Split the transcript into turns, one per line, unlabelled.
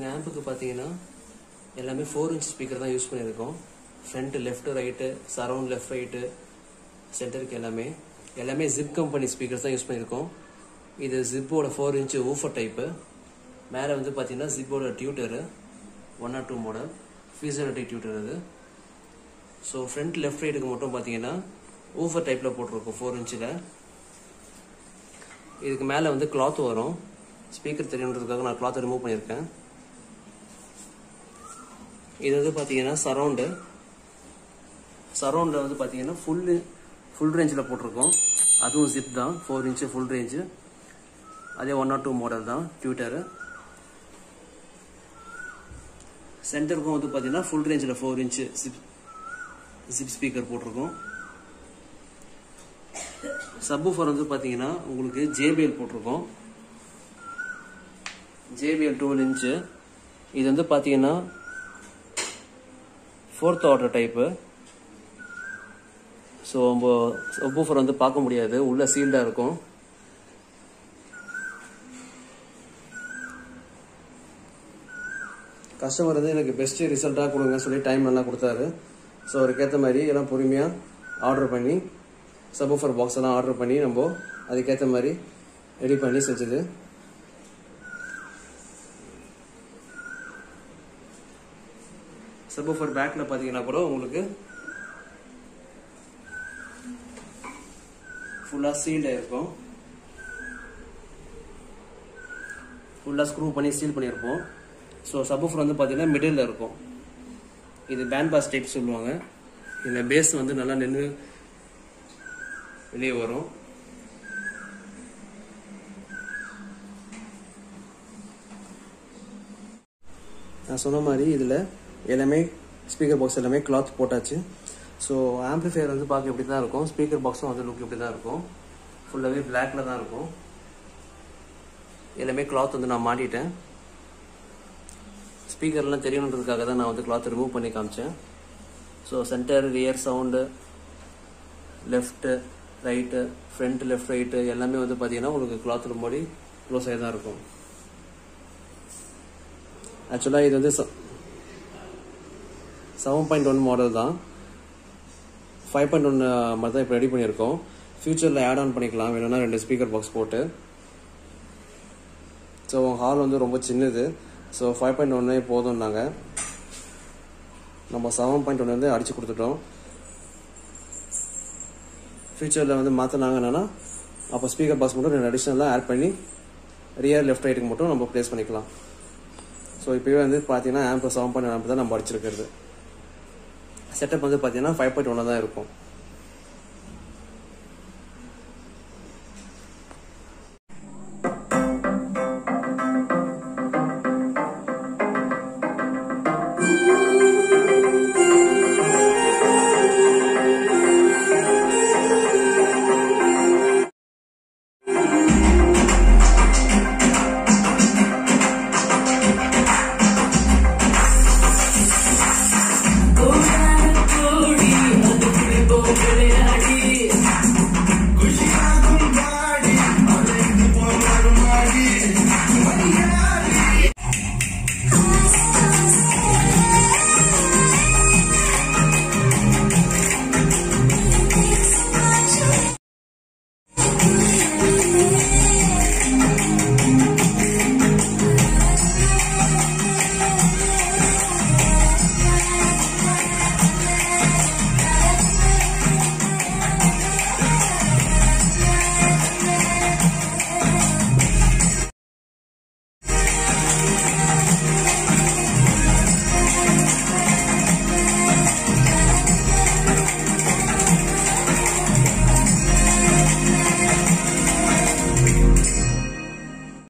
இந்த ஆம்புக்கு பார்த்தீங்கன்னா எல்லாமே ஃபோர் இன்ச் ஸ்பீக்கர் தான் யூஸ் பண்ணியிருக்கோம் front left right surround left right சென்டருக்கு எல்லாமே எல்லாமே ஜிப் கம்பெனி ஸ்பீக்கர்ஸ் தான் யூஸ் பண்ணியிருக்கோம் இது ஜிப்போட ஃபோர் இன்ச் ஊஃபர் டைப்பு மேலே வந்து பார்த்தீங்கன்னா ஜிப்போட tweeter one R two model ஃபிசியோலிட்டி டியூட்டர் அது ஸோ ஃப்ரண்ட் லெஃப்ட் ரைட்டுக்கு மட்டும் பார்த்தீங்கன்னா ஊஃபர் டைப்பில் போட்டிருக்கோம் ஃபோர் இன்ச்சில் இதுக்கு மேலே வந்து கிளாத் வரும் ஸ்பீக்கர் தெரியணுன்றதுக்காக நான் கிளாத்தை ரிமூவ் பண்ணியிருக்கேன் இது வந்து பார்த்தீங்கன்னா சரவுண்டு சரவுண்டில் வந்து பார்த்தீங்கன்னா ஃபுல்லு ஃபுல் ரேஞ்சில் போட்டிருக்கோம் அதுவும் ஜிப் தான் ஃபோர் இன்ச்சு ஃபுல் ரேஞ்சு அதே ஒன் ஆர் டூ மாடல் தான் ட்விட்டரு சென்டருக்கும் வந்து பார்த்தீங்கன்னா ஃபுல் ரேஞ்சில் ஃபோர் இன்ச்சு ஜிப் ஜிப் ஸ்பீக்கர் போட்டிருக்கோம் சப்வூஃபர் வந்து பார்த்தீங்கன்னா உங்களுக்கு ஜேபிஎல் போட்டிருக்கோம் ஜேபிஎல் டுவெல் இன்ச்சு இது வந்து பார்த்தீங்கன்னா ஃபோர்த் ஆர்டர் டைப்பு ஸோ நம்ம சப்வூஃபர் வந்து பார்க்க முடியாது உள்ள சீல்டாக இருக்கும் கஸ்டமர் வந்து எனக்கு பெஸ்ட் ரிசல்ட்டாக கொடுங்க சொல்லி டைம் நல்லா கொடுத்தாரு ஸோ அதுக்கேற்ற மாதிரி எல்லாம் பொறுமையாக ஆர்டர் பண்ணி சப்வூஃபர் பாக்ஸ் எல்லாம் ஆர்டர் பண்ணி நம்ம அதுக்கேற்ற மாதிரி ரெடி பண்ணி செஞ்சது சப்வூஃபர் பேக்கில் பார்த்தீங்கன்னா கூட உங்களுக்கு ஃபுல்லாக சீல்டாக இருக்கும் ஃபுல்லாக ஸ்க்ரூ பண்ணி சீல் பண்ணியிருப்போம் ஸோ சப்வூஃபர் வந்து பார்த்தீங்கன்னா மிடில் இருக்கும் இது பேண்ட் பாஸ் டைப் சொல்லுவாங்க இதில் பேஸ் வந்து நல்லா நின்று வெளியே வரும் நான் சொன்ன மாதிரி இதில் எல்லாமே ஸ்பீக்கர் பாக்ஸ் எல்லாமே கிளாத் போட்டாச்சு ஸோ ஆம்ப்ளிஃபையர் வந்து பார்க்க இப்படி தான் இருக்கும் ஸ்பீக்கர் பாக்ஸும் வந்து லுக் இப்படி தான் இருக்கும் ஃபுல்லாகவே பிளாக்ல தான் இருக்கும் எல்லாமே கிளாத் வந்து நான் மாட்டிட்டேன் ஸ்பீக்கர்லாம் தெரியணுன்றதுக்காக தான் நான் வந்து கிளாத் ரிமூவ் பண்ணி காமிச்சேன் so centre rear sound left right front left right எல்லாமே வந்து பார்த்தீங்கன்னா உங்களுக்கு கிளாத் ரொம்படி க்ளோஸ் ஆகி தான் இருக்கும் ஆக்சுவலாக இது வந்து செவன் பாயிண்ட் ஒன் மாடல் தான் ஃபைவ் பாயிண்ட் ஒன் மாதிரி தான் இப்போ ரெடி பண்ணியிருக்கோம் ஃப்யூச்சரில் ஆட் ஆன் பண்ணிக்கலாம் வேணும்னா ரெண்டு ஸ்பீக்கர் பாக்ஸ் போட்டு ஸோ ஹால் வந்து ரொம்ப சின்னது ஸோ ஃபைவ் பாயிண்ட் ஒன்னே போதும்னாங்க நம்ம செவன் பாயிண்ட் ஒன் வந்து அடித்து கொடுத்துட்டோம் ஃப்யூச்சரில் வந்து மாற்றினாங்கன்னா அப்போ ஸ்பீக்கர் பாக்ஸ் மட்டும் ரெண்டு அடிஷ்னலாக ஆட் பண்ணி ரியர் லெஃப்ட் ரைட்டுக்கு மட்டும் நம்ம ப்ளேஸ் பண்ணிக்கலாம் ஸோ இப்போவே வந்து பார்த்தீங்கன்னா ஆம்ப் செவன் பாயிண்ட் ஆம்ப் தான் நம்ம அடிச்சிருக்கிறது செட்டப் வந்து பார்த்தீங்கன்னா ஃபைவ் பாயிண்ட் ஒன்று தான் இருக்கும்